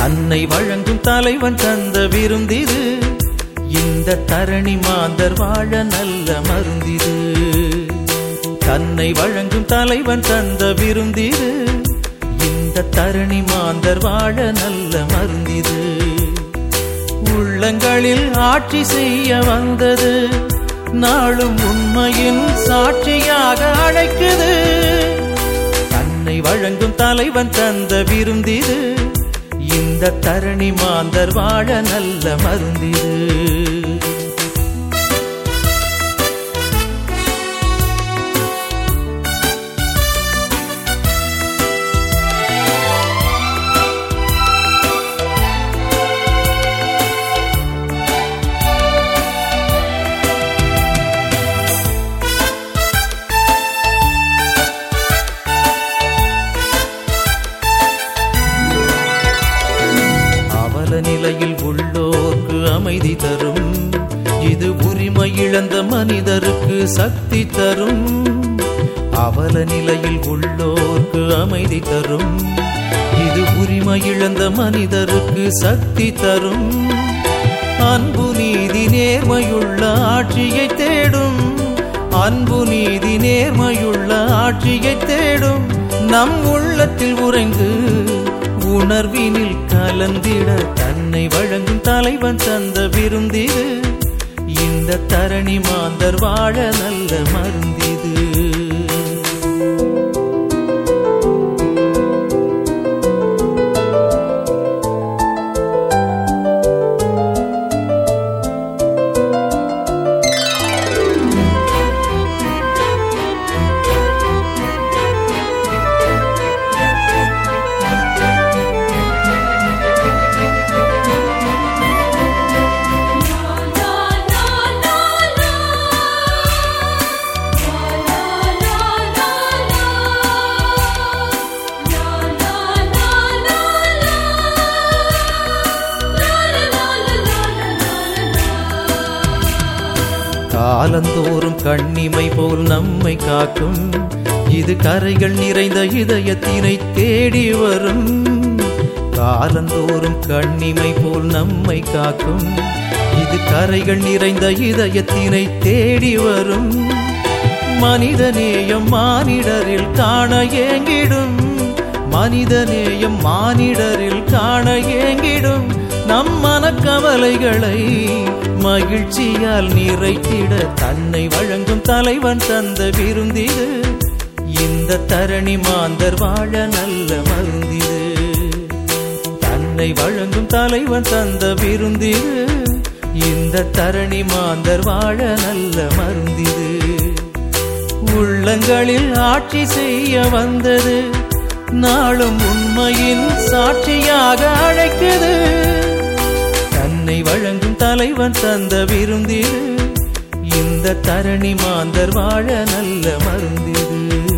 தன்னை வழங்கும் தலைவன் தந்த விருந்திது இந்த தரணி மாந்தர் வாழ நல்ல மருந்திது தன்னை வழங்கும் தலைவன் தந்த விருந்திது இந்த தரணி மாந்தர் வாழ நல்ல மருந்திது உள்ளங்களில் ஆட்சி செய்ய வந்தது நாளும் உண்மையின் சாட்சியாக அழைக்குது தன்னை வழங்கும் தலைவன் தந்த விருந்திது இந்த தரணி மாந்தர் வாழ நல்ல மருந்திது அவல நிலையில் உள்ளோர்க்கு அமைதி தரும் இது உரிமை இழந்த மனிதருக்கு சக்தி தரும் அவல நிலையில் உள்ளோர்க்கு அமைதி தரும் இது உரிமை இழந்த மனிதருக்கு சக்தி தரும் அன்பு நீதி நேர்மையுள்ள ஆட்சியை தேடும் அன்பு நீதி நேர்மையுள்ள ஆட்சியை தேடும் நம் உள்ளத்தில் உறைந்து உணர்வினில் கலந்திட தன்னை வழங்கும் தலைவன் தந்த விருந்திது இந்த தரணி மாந்தர் வாழ நல்ல மருந்திது காலந்தோறும் கண்ணிமை போல் நம்மை காக்கும் இது கரைகள் நிறைந்த இதயத்தினை தேடி வரும் காலந்தோறும் கண்ணிமை போல் நம்மை காக்கும் இது கரைகள் நிறைந்த இதயத்தினை தேடி வரும் மனிதநேயம் மானிடரில் காண ஏங்கிடும் மனிதநேயம் மானிடரில் காண ஏங்கிடும் நம் மனக்கவலைகளை மகிழ்ச்சியால் நிறைத்திட தன்னை வழங்கும் தலைவன் தந்த விருந்திது இந்த தரணி மாந்தர் வாழ நல்ல மருந்திது தன்னை வழங்கும் தலைவன் தந்த விருந்திது இந்த தரணி மாந்தர் வாழ நல்ல மருந்திது உள்ளங்களில் ஆட்சி செய்ய வந்தது நாளும் உண்மையின் சாட்சியாக அழைக்குது தன்னை வழங்கும் தலைவன் தந்த விருந்திது இந்த தரணி மாந்தர் வாழ நல்ல மருந்திது